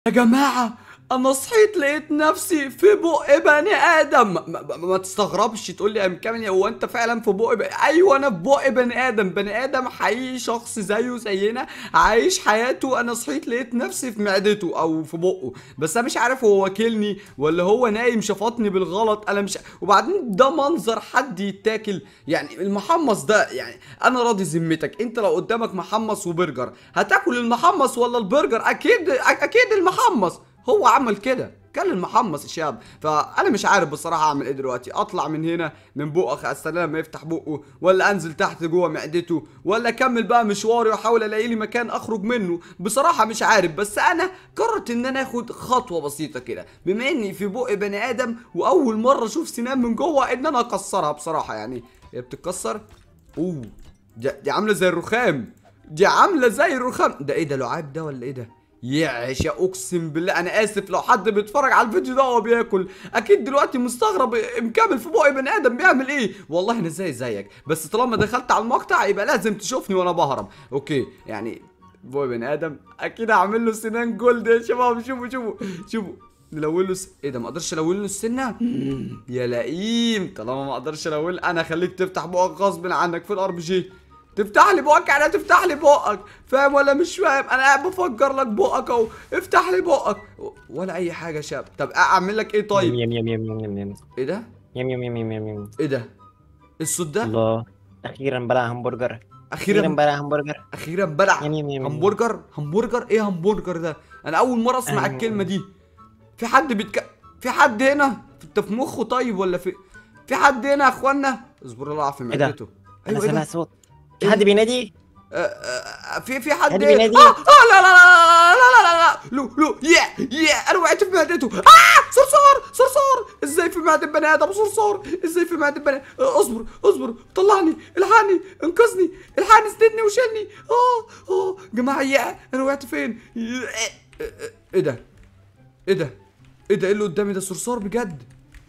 يا جماعة أنا صحيت لقيت نفسي في بق بني آدم ما, ما, ما تستغربش تقول لي يا كامل هو أنت فعلا في بق بني أيوه أنا في بق بني آدم بني آدم حقيقي شخص زيه زينا عايش حياته أنا صحيت لقيت نفسي في معدته أو في بقه بس أنا مش عارف هو واكلني ولا هو نايم شفطني بالغلط أنا مش وبعدين ده منظر حد يتاكل يعني المحمص ده يعني أنا راضي ذمتك أنت لو قدامك محمص وبرجر هتاكل المحمص ولا البرجر أكيد أكيد المحمص هو عمل كده كان المحمص الشاب فانا مش عارف بصراحه اعمل ايه دلوقتي اطلع من هنا من بقك استنى لما يفتح بقه ولا انزل تحت جوه معدته ولا اكمل بقى مشواري واحاول الاقي لي مكان اخرج منه بصراحه مش عارف بس انا قررت ان انا اخد خطوه بسيطه كده بما اني في بق بني ادم واول مره اشوف سنان من جوه ان انا اكسرها بصراحه يعني هي بتتكسر اوه دي, دي عامله زي الرخام دي عامله زي الرخام ده ايه ده لعاب ده ولا ايه ده يعيش يا اقسم بالله انا اسف لو حد بيتفرج على الفيديو ده وهو بياكل اكيد دلوقتي مستغرب مكمل في بقي بني ادم بيعمل ايه والله انا زي زيك بس طالما دخلت على المقطع يبقى لازم تشوفني وانا بهرب اوكي يعني بقي بني ادم اكيد هعمل له سنان جولد يا شباب شوفوا شوفوا شوفوا نلون له س... ايه ده ما اقدرش الون له السنه يا لئيم طالما ما اقدرش الون انا خليك تفتح بقك غصب عنك في الار بي جي تفتح لي بقك يعني تفتح لي بقك فاهم ولا مش فاهم انا قاعد بفجر لك بقك اهو افتح لي بقك ولا اي حاجه يا شاب طب اعمل لك ايه طيب يم يم يم يم يم يم ايه ده يم يم يم يم يم يم ايه ده الصوت ده الله اخيرا بلع همبرجر اخيرا اخيرا بلع همبرجر اخيرا بلع يم يم يم يم. همبرجر همبرجر ايه همبرجر ده انا اول مره اسمع أيوة. الكلمه دي في حد بيتك في حد هنا انت في مخه طيب ولا في في حد هنا يا اخوانا اصبر الله في إيه ده؟ معدته انا ايوه ايه سامع ده صوت إيه في حد ده؟ بينادي آه، آه، في في حد حد آه بينادي؟ آه لا لا لا لا لا لا لا لو لو يا يا انا وقعت في معدته اه صرصار صرصار ازاي في معده بني ادم صرصار ازاي في معده بني آه، اصبر اصبر طلعني الحقني انقذني الحقني سندني وشلني اه اه جماعه يا انا وقعت فين يا، آه، آه، ايه ده ايه ده ايه ده ايه اللي قدامي ده صرصار بجد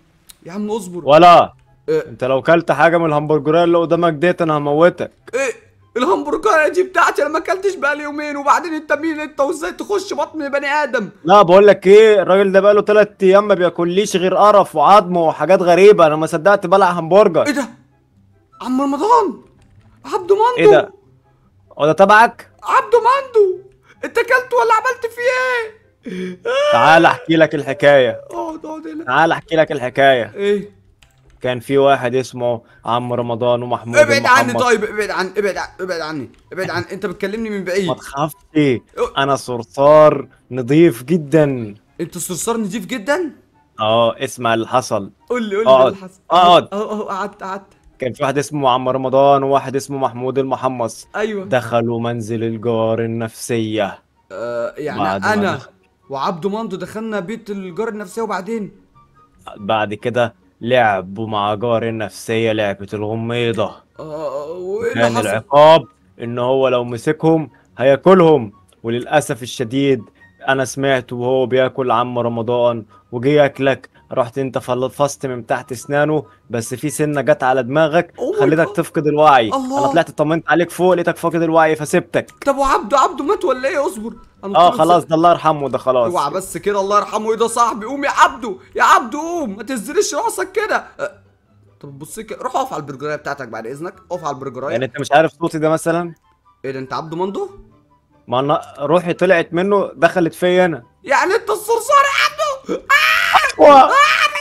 يا عم اصبر ولا آه، انت لو كلت حاجه من الهمبرجرات اللي قدامك ديت انا هموتك ايه الهمبرجر دي بتاعتي انا ما اكلتش بقالي يومين وبعدين انت مين انت وازاي تخش بطن بني ادم لا بقول لك ايه الراجل ده بقاله 3 ايام ما بياكليش غير قرف وعظم وحاجات غريبه انا ما صدقت بلع همبرجر ايه ده عم رمضان عبده مندو ايه ده هو ده تبعك عبده مندو انت اكلت ولا عملت فيه ايه تعال احكي لك الحكايه اقعد اقعد هنا تعال احكي لك الحكايه ايه كان في واحد اسمه عم رمضان ومحمود ابعد عني المحمص. طيب ابعد عن ابعد عن ابعد عني ابعد عن انت بتكلمني من ما بعيد تخافش انا صرصار نظيف جدا انت صرصار نضيف جدا اه اسمع اللي حصل قول لي قول لي اقعد. إيه اللي حصل اقعد. اهو اهو قعدت قعدت كان في واحد اسمه عم رمضان وواحد اسمه محمود المحمص ايوه دخلوا منزل الجار النفسية آه يعني بعد ما انا دخل. وعبده مندو دخلنا بيت الجار النفسيه وبعدين بعد كده لعبوا مع جار النفسية لعبة الغميضة آه وايه اللي كان حصل العقاب ان هو لو مسكهم هياكلهم وللأسف الشديد انا سمعت وهو بياكل عم رمضان وجه ياكلك رحت انت فلفصت من تحت اسنانه بس في سنه جت على دماغك Oh my خليتك God. تفقد الوعي الله. انا طلعت طمنت عليك فوق لقيتك فاقد الوعي فسبتك طب وعبده عبده مات ولا ايه اصبر انا اه قلت له خلاص ده الله يرحمه ده خلاص اوعى بس كده الله يرحمه ايه ده صاحبي قوم يا عبده يا عبده قوم ما تنزليش راسك كده أه، طب بص كده روح اقف على البرجرايه بتاعتك بعد اذنك اقف على البرجرايه يعني انت مش عارف صوتي ده مثلا ايه ده انت عبده مندو ما انا روحي طلعت منه دخلت فيا انا يعني انت الصرصار يا عبده أيوة. ابعد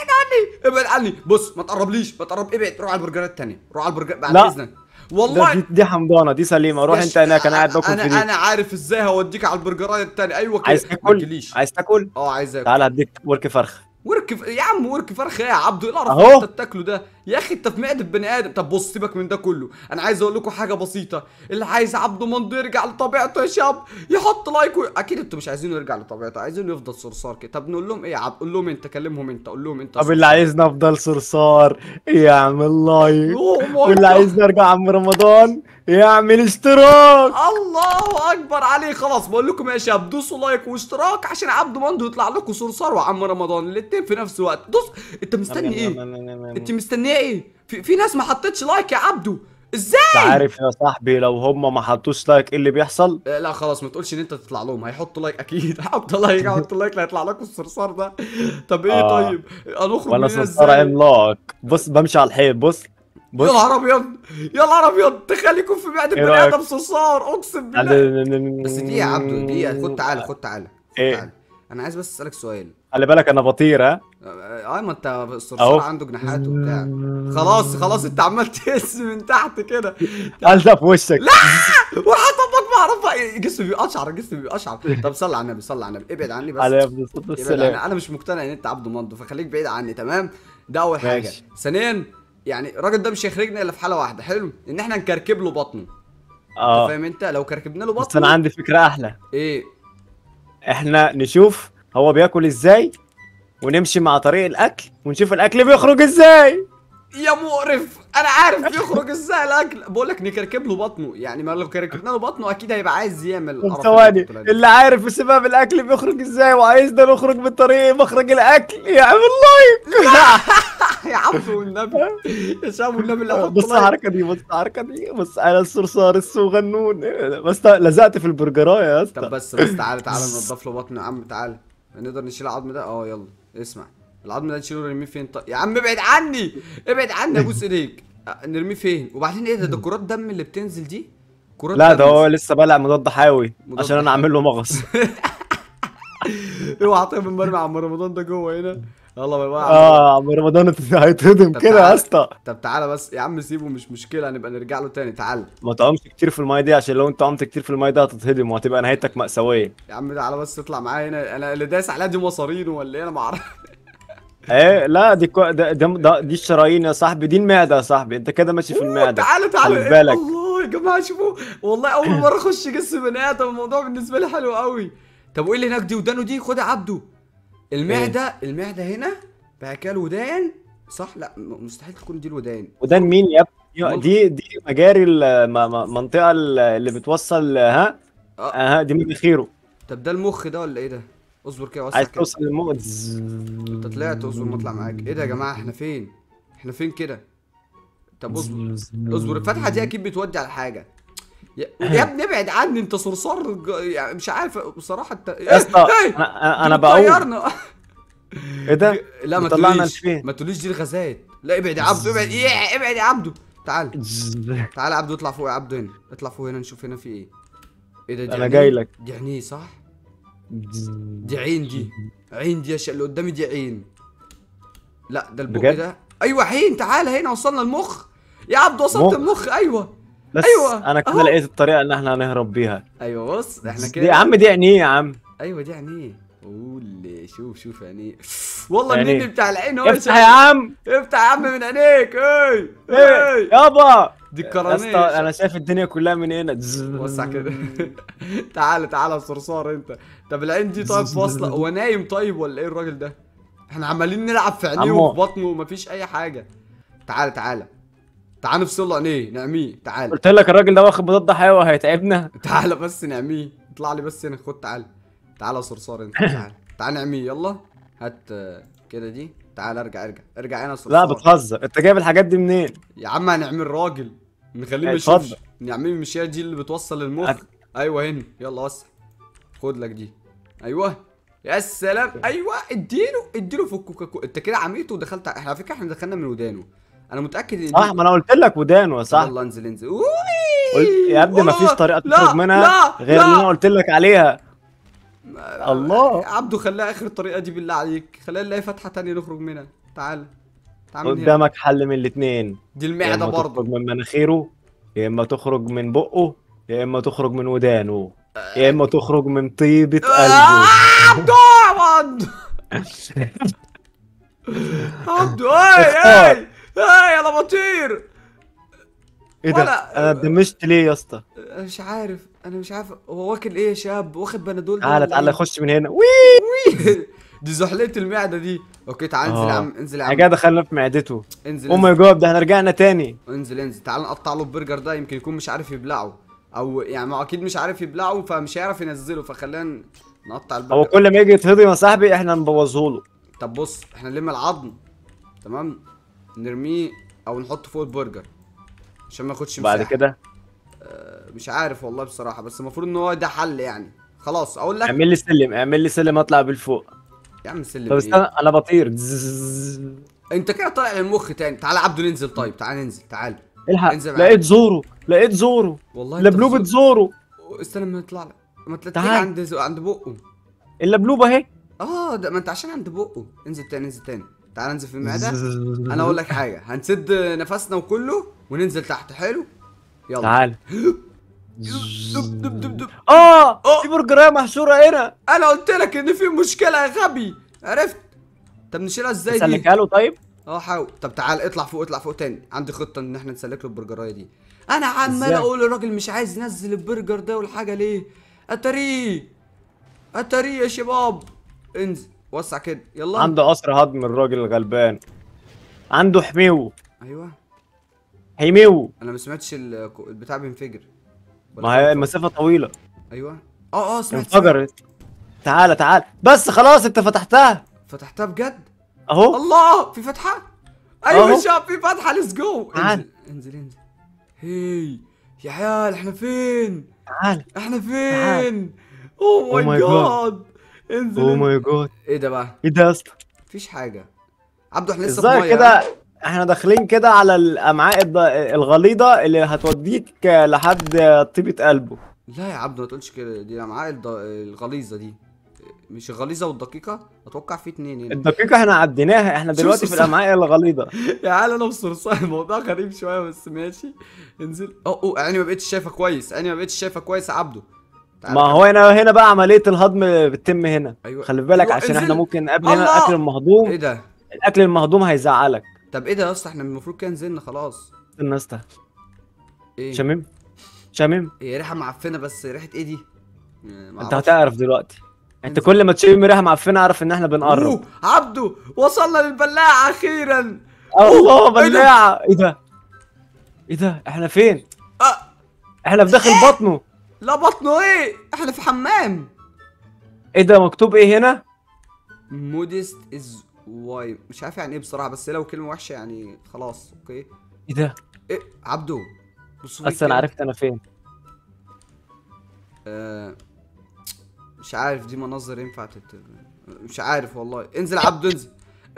عني ابعد عني بص ما تقربليش ما تقرب ابعد روح على البرجرايه الثانيه روح على البرجرايه بعد لا. اذنك ده والله دي, دي حمضانه دي سليمه روح يا انت ش- هناك انا قاعد باكل في انا دي انا عارف ازاي هوديك على البرجرايه الثانيه ايوه كده عايز ما تاكل تجيليش عايز تاكل اه عايز اكل تعال هديك ورك فرخ ورك ف... يا عم ورك فرخ ايه يا عبدو ايه القرف أهو. اللي انت بتاكله ده يا اخي انت في معده بني ادم طب بص سيبك من ده كله انا عايز اقول لكم حاجه بسيطه اللي عايز عبده مندو يرجع لطبيعته يا شاب يحط لايك و... اكيد انتوا مش عايزينه يرجع لطبيعته عايزينه يفضل صرصار كده طب نقول لهم ايه يا عبد قول لهم انت كلمهم انت قول لهم انت طب اللي عايزني افضل صرصار يعمل لايك أوه ماي واللي جاد. عايزني ارجع عم رمضان يعمل اشتراك الله اكبر عليه خلاص بقول لكم يا شباب دوسوا لايك واشتراك عشان عبده مندو يطلع لكم صرصار وعم رمضان الاتنين في نفس الوقت دوس انت مستني ايه انت مستنيه ايه في, في ناس ما حطتش لايك يا عبدو ازاي انت عارف يا صاحبي لو هم ما حطوش لايك ايه اللي بيحصل آه، لا خلاص ما تقولش ان انت تطلع لهم هيحطوا لايك اكيد هيحطوا لايك هيحطوا لايك لا هيطلع لكم الصرصار ده طب ايه آه. طيب هنخرج وانا من هنا صرصار ازاي عملاق بص بمشي على الحيط بص يا بص نهار ابيض يا نهار ابيض تخيل يكون في معده إيه بني رأيك؟ ادم صرصار اقسم بالله بس دي يا عبدو دي خد تعالى خد تعالى خد إيه؟ تعالى انا عايز بس اسالك سؤال خلي بالك انا بطير ها اه ما انت الصرصار أهو. عنده جناحات وبتاع خلاص خلاص انت عمال تهز من تحت كده الزق في وشك لا وحطبك بعرفها جسمي بيقشعر جسمي بيقشعر طب صلي على النبي صلي على النبي ابعد عني بس عليه افضل الصلاه ابعد والسلام عني انا مش مقتنع ان انت عبد مندو فخليك بعيد عني تمام ده اول حاجه ماشي. ثانيا يعني الراجل ده مش هيخرجنا الا في حاله واحده حلو ان احنا نكركب له بطنه انت اه فاهم انت لو كركبنا له بس بطنه انا عندي فكره احلى ايه احنا نشوف هو بياكل ازاي ونمشي مع طريق الاكل ونشوف الاكل بيخرج ازاي يا مقرف انا عارف بيخرج ازاي الاكل بقول لك نكركب له بطنه يعني ما لو كركبنا له بطنه اكيد هيبقى عايز يعمل طب القرف اللي ثواني انت بتقول عليه. اللي عارف سباب الاكل بيخرج ازاي وعايزنا نخرج من طريق مخرج الاكل يعمل لايك يا عبدو والنبي يا شاب والنبي اللي بص الحركه دي بص الحركه دي بص على الصرصار الصغنون بس لزقت في البرجرايه يا طب اسطى بس بس تعالى تعالى ننضف له بطنه يا عم تعالى نقدر نشيل العظم ده اه يلا اسمع العظم ده نشيله نرميه فين طيب يا عم ابعد عني ابعد عني ابوس ايديك أه، نرميه فين وبعدين ايه ده ده كرات دم اللي بتنزل دي كرات لا دم. ده هو لسه بلع مضاد حيوي مضاد عشان انا اعمل له مغص اوعى طيب المرمى عم رمضان ده جوه هنا يلا باي باي يا عم. اه عم رمضان هيتهضم طب كده يا تعالى. اسطى طب تعالى بس يا عم سيبه مش مشكله نبقى نرجع له تاني تعالى ما تعومش كتير في المايه دي عشان لو انت عمت كتير في المايه دي هتتهضم وهتبقى نهايتك مأساوية يا عم تعالى بس اطلع معايا هنا انا اللي دايس عليها دي مصارينه ولا ايه انا ما اعرف ايه لا دي كو... ده... ده... ده... دي الشرايين يا صاحبي دي المعده يا صاحبي انت كده ماشي في المعده تعالى تعالى خلي بالك. الله يا جماعه شوفوا والله اول مره اخش جسم بني ادم الموضوع بالنسبه لي حلو قوي طب وايه اللي هناك دي ودانه دي خد يا عبده المعده المعده هنا بعد كده الودان صح لا م- مستحيل تكون دي الودان ودان مين يا ابني مال- دي دي مجاري المنطقه اللي بتوصل ها اه اه دي مناخيره طب ده المخ ده ولا ايه ده اصبر كده وسع عايز كده توصل للموت انت طلعت اصبر ما اطلع معاك ايه ده يا جماعه احنا فين احنا فين كده طب اصبر اصبر الفتحه دي اكيد بتودي على حاجه يا, يا ابني ابعد عني انت صرصار ج- يعني مش عارف بصراحه انت يا اسطى هاي! انا انا دي بقول بتطيرنا. ايه ده لا ما طلعنا تقوليش لفين؟ ما تقوليش دي الغازات لا ابعد يا عبدو ابعد ايه ابعد يا عبدو تعال تعال يا عبدو اطلع فوق يا عبدو هنا اطلع فوق هنا نشوف هنا في ايه ايه ده دي أنا عينيه؟ جاي لك. دي عينيه صح دي عين دي عين دي يا شا... اللي قدامي دي عين لا ده البق بجد؟ ده ايوه عين تعال هنا وصلنا المخ يا عبدو وصلت مخ؟ المخ ايوه بس أيوة، انا كده أهو. لقيت الطريقه ان احنا هنهرب بيها ايوه بص احنا دي كده يا عم دي عينيه يا عم ايوه دي عينيه قول شوف شوف عينيه والله عينيه. النني بتاع العين هو افتح يا عم افتح يا عم من عينيك اي ايه اي يابا دي يا الكرانيه اسطى انا شايف الدنيا كلها من هنا وسع كده تعالى تعالى يا صرصار انت طب العين دي طيب فاصله هو نايم طيب ولا ايه الراجل ده احنا عمالين نلعب في عينيه عمو. وفي بطنه ومفيش اي حاجه تعالى تعالى تعال نفصل له عينيه نعميه تعالى قلت لك الراجل ده واخد مضاد حيوي هيتعبنا تعالى بس نعميه اطلع لي بس هنا خد تعالى تعالى يا صرصار انت تعالى تعالى نعميه يلا هات آه، كده دي تعالى ارجع ارجع ارجع هنا يا صرصار لا بتهزر انت جايب الحاجات دي منين يا عم هنعمل راجل نخليه ما اتفضل. يشوفش نعمل المشيه دي اللي بتوصل للمخ أت- ايوه هنا يلا وسع خد لك دي ايوه يا سلام ايوه اديله اديله في الكوكاكولا انت كده عميته ودخلت احنا على فكره احنا دخلنا من ودانه انا متاكد ان صح ما انا قلت لك ودانه يا صح يلا انزل انزل أوي. قلت يا ابني ما والله. فيش طريقه لا، تخرج منها لا، غير لا. ان انا قلت لك عليها الله. عبده خليها اخر الطريقه دي بالله عليك خليها نلاقي فتحه تانية نخرج منها تعال تعال من هنا قدامك حل من الاثنين دي يا المعده اما برضه تخرج من مناخيره يا اما تخرج من بقه يا اما تخرج من ودانه يا اما تخرج من طيبه قلبه آه، عبده عبده عبده اي اختار. اي اي انا بطير ايه ده ولا- انا اتدمجت ليه يا اسطى أنا مش عارف انا مش عارف هو واكل ايه يا شاب واخد بنادول ده تعالى ولا تعالى إيه؟ خش من هنا وي دي زحلقه المعده دي اوكي تعال انزل يا آه. عم انزل يا حاجه عم دخلنا في معدته انزل او ماي جاد ده احنا رجعنا تاني انزل انزل تعال نقطع له البرجر ده يمكن يكون مش عارف يبلعه او يعني ما هو اكيد مش عارف يبلعه فمش هيعرف ينزله فخلينا نقطع هو البرجر كل ما يجي يتهضم يا صاحبي احنا نبوظه له طب بص احنا نلم العظم تمام نرميه او نحطه فوق البرجر عشان ما ياخدش بعد مساحه كده آه، مش عارف والله بصراحه بس المفروض ان هو ده حل يعني خلاص اقول لك اعمل لي سلم اعمل لي سلم اطلع بالفوق يا عم سلم طب إيه؟ استنى انا بطير زز. انت كده طالع للمخ تاني تعالى عبده ننزل طيب تعالى ننزل تعالى الحق انزل معايا. لقيت زورو لقيت زورو والله أنت لبلوبة بتزق- زورو استنى ما يطلع لك ما تلاقيك تعال. عند ز- عند بقه اللبلوبة اهي اه ده ما انت عشان عند بقه انزل تاني انزل تاني تعال انزل في المعده انا اقول لك حاجه هنسد نفسنا وكله وننزل تحت حلو يلا تعال دب دب دب دب. اه أوه. في برجرايه محشوره هنا انا قلت لك ان في مشكله يا غبي عرفت طب نشيلها ازاي دي سلكها له طيب اه حاول طب تعال اطلع فوق اطلع فوق تاني عندي خطه ان احنا نسلك له البرجرايه دي انا عمال إزاي؟ اقول الراجل مش عايز ينزل البرجر ده والحاجه ليه اتاريه اتاريه يا شباب انزل وسع كده يلا عنده قصر هضم الراجل الغلبان عنده حميو ايوه حميو انا ما سمعتش ال- البتاع بينفجر ولا ما هي خلاص؟ المسافه طويله ايوه اه اه سمعت سمعت. انفجرت تعالى تعالى بس خلاص انت فتحتها فتحتها بجد اهو الله في فتحه ايوه أهو. شاف في فتحه ليتس جو تعال. انزل انزل انزل هي يا عيال احنا فين تعالى احنا تعال. فين اوه Oh ماي my God. جاد انزل او انزل. ماي جاد ايه ده بقى ايه ده يا اسطى مفيش حاجه عبده احنا لسه في الظاهر ميه كده احنا داخلين كده على الامعاء الض- الغليظه اللي هتوديك لحد طيبه قلبه لا يا عبده ما تقولش كده دي الامعاء الض- الغليظه دي مش الغليظه والدقيقه اتوقع في اتنين هنا الدقيقه احنا عديناها احنا شوف دلوقتي في صح. الامعاء الغليظه يا عيال انا بصرصار الموضوع غريب شويه بس ماشي انزل اه اوه عيني ما بقتش شايفه كويس عيني ما بقتش شايفه كويس يا عبده تعالى ما هو هنا هنا بقى عمليه الهضم بتتم هنا ايوه خلي بالك أيوة، عشان انزل. احنا ممكن قبل هنا الله. الاكل المهضوم ايه ده الاكل المهضوم هيزعلك طب ايه ده يا اسطى احنا المفروض كده نزلنا خلاص الناس ده ايه شميم شميم هي ريحه معفنه بس ريحه ايه دي آه، انت معرفش. هتعرف دلوقتي انت انزل. كل ما تشم ريحه معفنه اعرف ان احنا بنقرب أوه، عبده وصلنا للبلاعه اخيرا الله أوه، ايه ده؟ بلاعه ايه ده ايه ده احنا فين أه احنا في داخل بطنه لا بطنه ايه احنا في حمام ايه ده مكتوب ايه هنا مودست از واي مش عارف يعني ايه بصراحه بس لو كلمه وحشه يعني خلاص اوكي ايه ده ايه عبده بص فوق بس انا كده. عرفت انا فين آه مش عارف دي مناظر ينفع تت... مش عارف والله انزل يا عبده انزل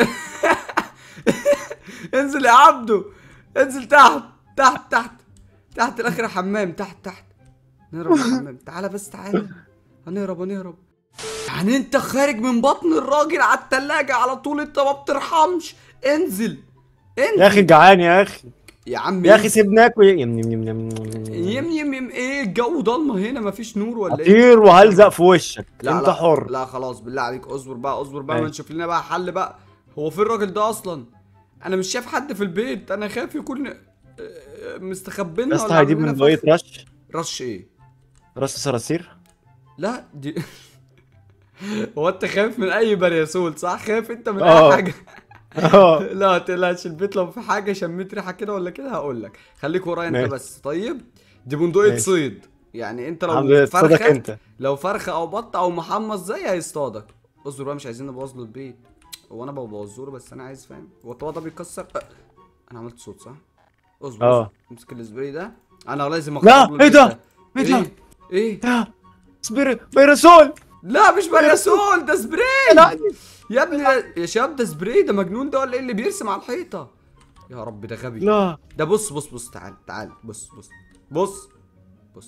انزل يا عبده انزل تحت تحت تحت تحت الاخر حمام تحت تحت نهرب من الحمام تعالى بس تعالى هنهرب هنهرب يعني انت خارج من بطن الراجل على التلاجة على طول انت ما بترحمش انزل انزل يا اخي جعان يا اخي يا عم يا اخي سيبني اكل يم يم يم يم يم يم يم ايه الجو ضلمه هنا مفيش نور ولا ايه اطير وهلزق في وشك لا انت لا حر لا خلاص بالله عليك اصبر بقى اصبر بقى ما ماشي. نشوف لنا بقى حل بقى هو فين الراجل ده اصلا انا مش شايف حد في البيت انا خايف يكون آه، مستخبينا يا اسطى ولا هيجيب عامل من لنا بقيه فخ. رش رش ايه رش صراصير لا دي هو انت خايف من اي برياسول صح خايف انت من اه. اي حاجه اه لا ما تقلقش البيت لو في حاجه شميت ريحه كده ولا كده هقول لك خليك ورايا انت ماشي. بس طيب دي بندقيه ماشي. صيد يعني انت الحمد لو لله تصدق فرخه انت لو فرخه او بط او محمص زي هيصطادك اصبر بقى مش عايزين نبوظ له البيت هو انا ببوظه له بس انا عايز فاهم هو الطبق ده بيكسر أه. انا عملت صوت صح اصبر اه. اصبر. امسك السبراي ده انا لازم لا، أخرب له ايه البيت ده؟ ايه ده؟ ايه ايه ده سبير بيرسول لا مش برياسول ده سبراي لا يا ابني ده- يا شباب ده سبراي ده مجنون ده ولا ايه اللي بيرسم على الحيطه يا رب ده غبي لا ده بص بص بص تعال تعال بص بص بص بص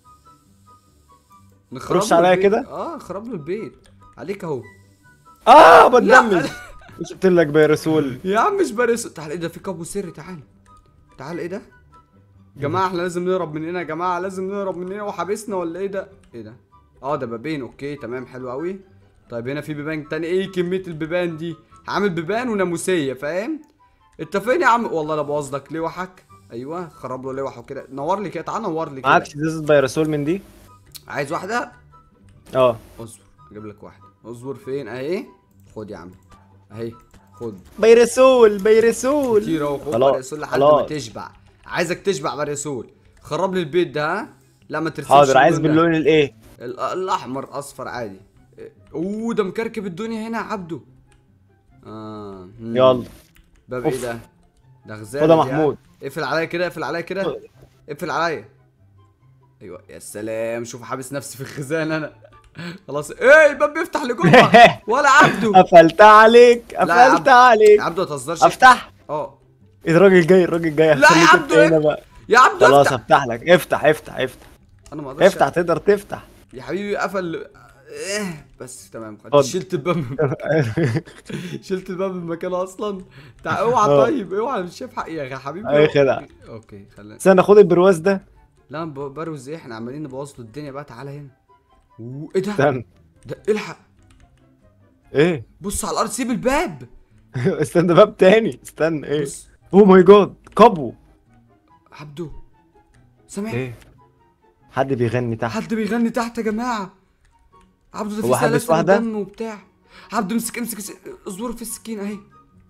نخرب رش له عليا البيت. كده؟ اه خرب له البيت عليك اهو اه لا. بتدمج مش قلت لك بيرسول يا عم مش باريس تعال ايه ده في كابو سري تعال تعال ايه ده جماعه احنا لازم نهرب من هنا يا جماعه لازم نهرب من هنا وحابسنا ولا ايه ده ايه ده اه ده بابين اوكي تمام حلو قوي طيب هنا في بيبان تاني ايه كميه البيبان دي عامل بيبان وناموسيه فاهم انت فين يا عم والله لا بوظ لك لوحك ايوه خرب له لوحه كده نور لي كده تعال نور لي كده معكش ازازه بيرسول من دي عايز واحده اه اصبر اجيب لك واحده اصبر فين اهي خد يا عم اهي خد بيرسول بيرسول كتير اهو خد خلاص، بريسول لحد ما خلاص. تشبع عايزك تشبع بريسول خرب لي البيت ده ها لا ما ترسمش حاضر عايز اللون ده. باللون الايه ال- الاحمر اصفر عادي اوه ده مكركب الدنيا هنا يا عبده اه مم. يلا باب أوف. ايه ده ده غزال خد يا محمود اقفل عليا كده اقفل عليا كده اقفل عليا ايوه يا سلام شوف حابس نفسي في الخزان انا خلاص ايه الباب بيفتح لجوه ولا عبده قفلت عليك لا يا قفلت عبد- عليك يا عبده ما تهزرش افتح اه ايه الراجل جاي الراجل جاي لا يا هخليك عبدو، انت هنا بقى يا عبده خلاص افتح افتح لك افتح افتح افتح انا ما اقدرش افتح تقدر تفتح يا حبيبي قفل ايه بس تمام اتفضل. شلت الباب من شلت الباب من مكانه اصلا تع... اوعى اه. طيب اوعى مش شايف حقي يا حبيبي اي خدعة. اوكي خلينا استنى خد البرواز ده لا ب- بروز ايه احنا عمالين نبوظ له الدنيا بقى تعالى هنا أوه، ايه ده استنى ده الحق ايه بص على الارض سيب الباب استنى باب تاني استنى ايه بص او ماي جاد كابو عبده سامع ايه حد بيغني تحت حد بيغني تحت يا جماعه عبده ده هو في حابس سلاسل واحدة؟ ودم وبتاع عبده امسك امسك امسك ازور في السكين اهي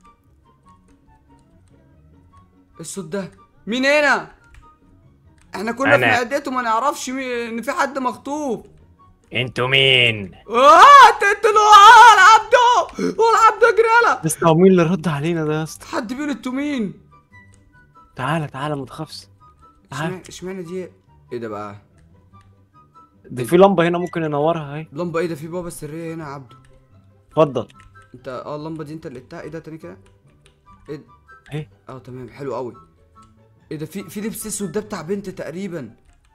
الصوت ده مين هنا احنا كنا في أنا. معدته ما نعرفش مي- ان في حد مخطوف انتوا مين اه تقتلوا اه العبده هو العبده جرالة بس هو مين اللي رد علينا ده يا اسطى حد بيقول انتوا مين تعالى تعالى ما تخافش تعالى اشمعنى اشمعنى دي ايه ده بقى ده في لمبه هنا ممكن ننورها اهي لمبه ايه ده في بابا سريه هنا يا عبده اتفضل انت اه اللمبه دي انت اللي لقيتها ايه ده تاني كده ايه ده؟ ايه اه تمام حلو قوي ايه ده في في لبس اسود ده بتاع بنت تقريبا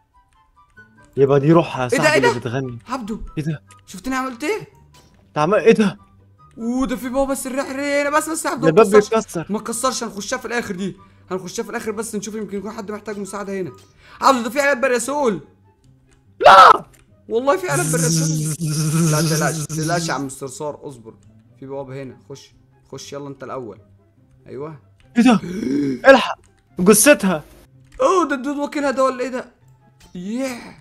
يبقى دي روحها يا ايه ده، صاحبي ايه اللي ده؟ بتغني عبده ايه ده شفتني عملت ايه تعمل ايه ده وده في بابا سريه هنا بس بس يا عبده ده ما الباب تكسرش بيتكسر ما تكسرش هنخشها في الاخر دي هنخشها في الاخر بس نشوف يمكن يكون حد محتاج مساعده هنا عبده ده في علب بريسول لا والله في علب بريسول لا تقلقش تقلقش يا عم الصرصار اصبر في بوابه هنا خش خش يلا انت الاول ايوه ايه ده الحق جثتها اوه ده الدود واكلها ده ولا ايه ده ياه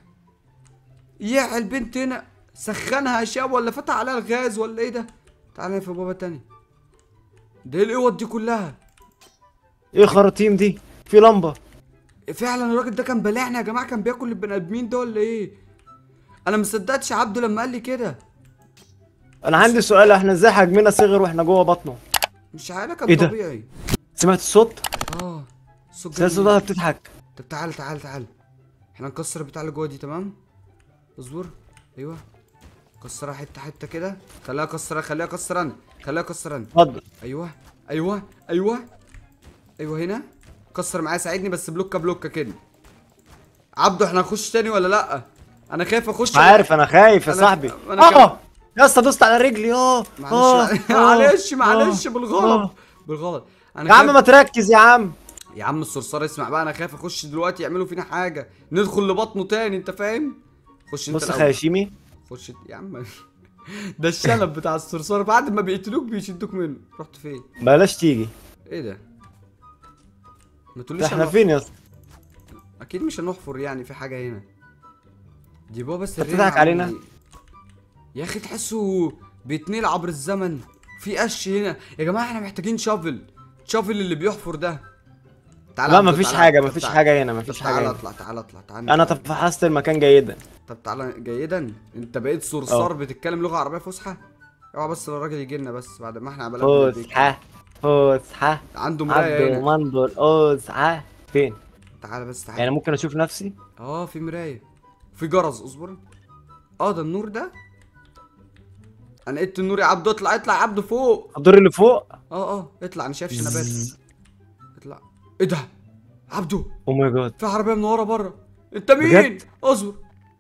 ياه البنت هنا سخنها يا شاب ولا فتح عليها الغاز ولا ايه ده تعالى في بابا تاني ده ايه القوط دي كلها ايه خراطيم دي في لمبه فعلا الراجل ده كان بلاعنا يا جماعه كان بياكل البني ادمين ده ولا ايه انا مصدقتش عبده لما قال لي كده انا عندي سؤال احنا ازاي حجمنا صغر واحنا جوه بطنه مش عارف كان إيه ده؟ طبيعي سمعت الصوت اه الصوت سمعت جميل. صوتها بتضحك طب تعال تعال تعال احنا نكسر البتاع اللي جوه دي تمام اصبر ايوه كسرها حته حته كده خليها كسرها خليها كسر انا خليها كسر انا اتفضل ايوه ايوه ايوه ايوه هنا كسر معايا ساعدني بس بلوكه بلوكه كده عبده احنا هنخش تاني ولا لا انا خايف اخش مش عارف انا خايف يا أنا- صاحبي أنا كمان. اه يا اسطى دوست على رجلي اه معلش معلش معلش بالغلط بالغلط انا يا عم خايف- ما تركز يا عم يا عم الصرصار اسمع بقى انا خايف اخش دلوقتي يعملوا فينا حاجه ندخل لبطنه تاني انت فاهم خش انت بص يا الأول. خياشيمي خش يا عم ده الشنب بتاع الصرصار بعد ما بيقتلوك بيشدوك منه رحت فين بلاش تيجي ايه ده ما تقوليش احنا هنحفر. فين يا اسطى اكيد مش هنحفر يعني في حاجه هنا دي بابا سرير بتضحك علينا؟ يا اخي تحسه بيتنقل عبر الزمن في قش هنا يا جماعه احنا محتاجين شافل شافل اللي بيحفر ده تعال لا عبده، مفيش تعال حاجه عبده، مفيش تعال. حاجه هنا طب مفيش تعال حاجه هنا اطلع تعال اطلع تعال انا تفحصت المكان جيدا طب تعالى جيدا انت بقيت صرصار بتتكلم لغه عربيه فصحى اوعى بس الراجل يجي لنا بس بعد ما احنا عملنا فسحه فسحه عنده مرايه عبد هنا منظر فسحه فين تعالى بس تعالى يعني ممكن اشوف نفسي اه في مرايه في جرس اصبر اه ده النور ده انا لقيت النور يا عبدو اطلع اطلع يا عبدو فوق الدور اللي فوق اه اه اطلع انا شايف شنبات اطلع ايه ده عبدو او ماي جاد في عربيه من ورا بره انت مين بجد؟ اصبر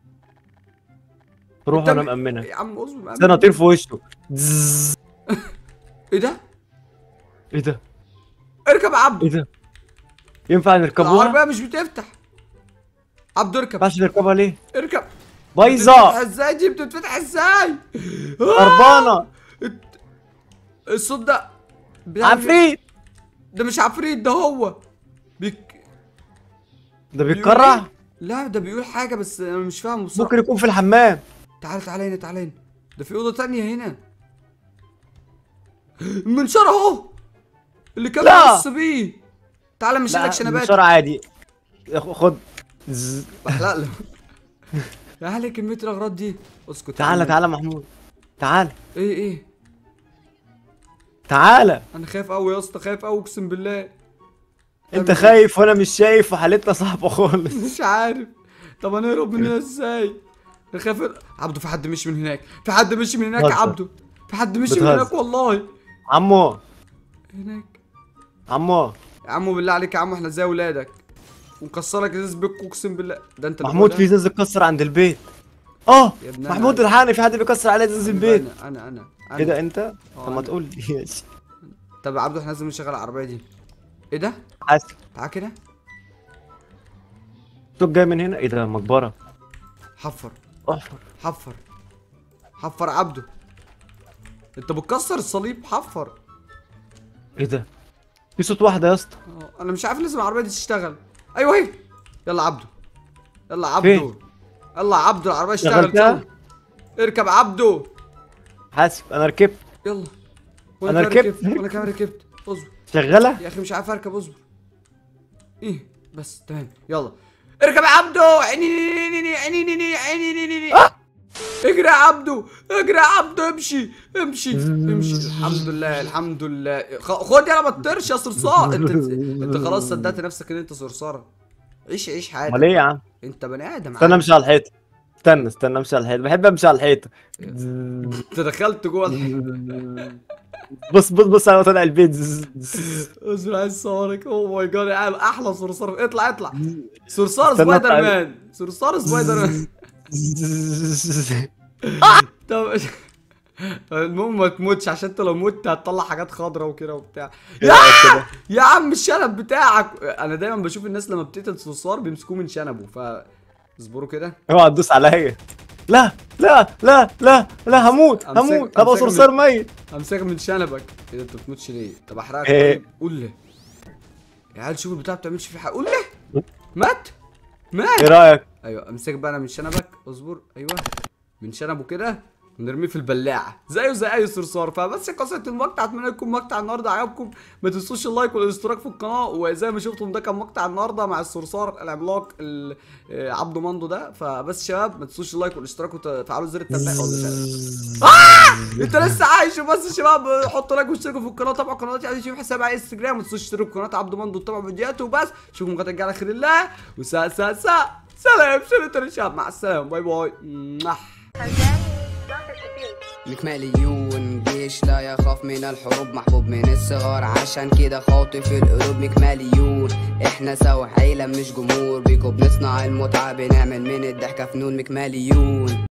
روح انت انا مين؟ مأمنة يا عم اصبر استنى اطير في وشه زز. ايه ده ايه ده اركب يا عبدو ايه ده ينفع نركبوها ما العربيه مش بتفتح عبدو اركب ينفعش نركبها ليه اركب بايظه بتتفتح ازاي دي بتتفتح ازاي آه! خربانه الصوت ده بيعمل- عفريت ده مش عفريت ده هو بيك... ده بيقول بيتكرع إيه؟ لا ده بيقول حاجه بس انا مش فاهمه بصراحه ممكن يكون في الحمام تعال تعال هنا تعال هنا ده في اوضه تانية هنا المنشار اهو اللي كان لا. بيبص بيه تعال مش لك شنبات منشار عادي ياخ- خد زز. لا لا يا علي كميه الاغراض دي اسكت يا تعالى عم. تعالى محمود تعالى ايه ايه تعالى انا خايف قوي يا اسطى خايف قوي اقسم بالله انت خايف وانا مش شايف وحالتنا صعبه خالص مش عارف طب هنهرب من هنا ازاي نخاف عبده في حد مشي من هناك في حد مشي من هناك يا بتهزر. عبده في حد مشي من بتهزر. هناك والله عمو هناك عمو يا عمو بالله عليك يا عمو احنا زي ولادك ونكسرك ازاز بيك اقسم بالله ده انت اللي محمود بتقولها؟ في ازاز اتكسر عند البيت اه يا ابن محمود أنا- الحقني في حد بيكسر عليه ازاز البيت انا انا انا انا ايه ده انت طب أنا. ما تقول لي ماشي. طب يا عبده احنا لازم نشغل العربيه دي ايه ده حاسب تعال كده الصوت جاي من هنا ايه ده مقبره حفر احفر حفر حفر عبده انت بتكسر الصليب حفر ايه ده في صوت واحده يا اسطى اه، انا مش عارف لازم العربيه دي تشتغل ايوه اهي يلا عبده يلا عبده فين؟ يلا عبده العربيه اشتغل شغلتها؟ اركب عبده حاسب انا ركبت يلا أنا كمان ركبت. وانا كمان ركبت اصبر شغاله يا اخي مش عارف اركب اصبر ايه بس تمام يلا اركب يا عبده عيني عيني عيني عيني عيني اجري يا عبده اجري يا عبده امشي امشي امشي الحمد لله الحمد لله خ- خد يلا ما تطيرش يا صرصار انت انت خلاص صدقت نفسك ان انت صرصار عيش عيش حياتك امال ايه يا عم انت بني ادم استنى عادي. امشي على الحيطه استنى استنى امشي على الحيطه بحب امشي على الحيطه انت دخلت جوه الح- بص بص بص انا طالع البيت اصبر عايز صورك اوه ماي جاد احلى صرصار اطلع اطلع صرصار استنى سبايدر أطلع. مان صرصار سبايدر مان طب المهم ما تموتش عشان انت لو مت هتطلع حاجات خضرا وكده وبتاع إيه رأيك كده؟ يا عم الشنب بتاعك انا دايما بشوف الناس لما بتقتل صرصار بيمسكوه من شنبه ف اصبروا كده اوعى تدوس عليا لا لا لا لا لا هموت أمسك- هموت ابقى أمسك من- صرصار ميت همسكك من شنبك ايه ده انت بتموتش ليه طب احرقك إيه؟ طيب قول لي يا عيال شوف البتاع ما بتعملش فيه حاجه قول لي مات مات ايه رايك ايوه امسك بقى انا من شنبك اصبر ايوه من شنبه كده ونرميه في البلاعه زيه زي اي صرصار فبس قصه المقطع اتمنى يكون مقطع النهارده عجبكم ما تنسوش اللايك والاشتراك في القناه وزي ما شفتم ده كان مقطع النهارده مع الصرصار العملاق ال- آه، عبده مندو ده فبس شباب ما تنسوش اللايك والاشتراك وتفعلوا زر التنبيه ولا انت لسه عايش بس يا شباب حطوا لايك واشتركوا في القناه طبعا قناتي على اليوتيوب حسابي على انستجرام ما تنسوش تشتركوا في قناه عبده مندو وتتابعوا فيديوهاته وبس اشوفكم غدا على خير الله وسا سا سا سلام سلام يا شباب مع السلامه باي باي مح. مكماليون جيش لا يخاف من الحروب محبوب من الصغار عشان كده خاطف القلوب مكماليون احنا سوا عيلة مش جمهور بيكو بنصنع المتعة بنعمل من الضحكة فنون مكماليون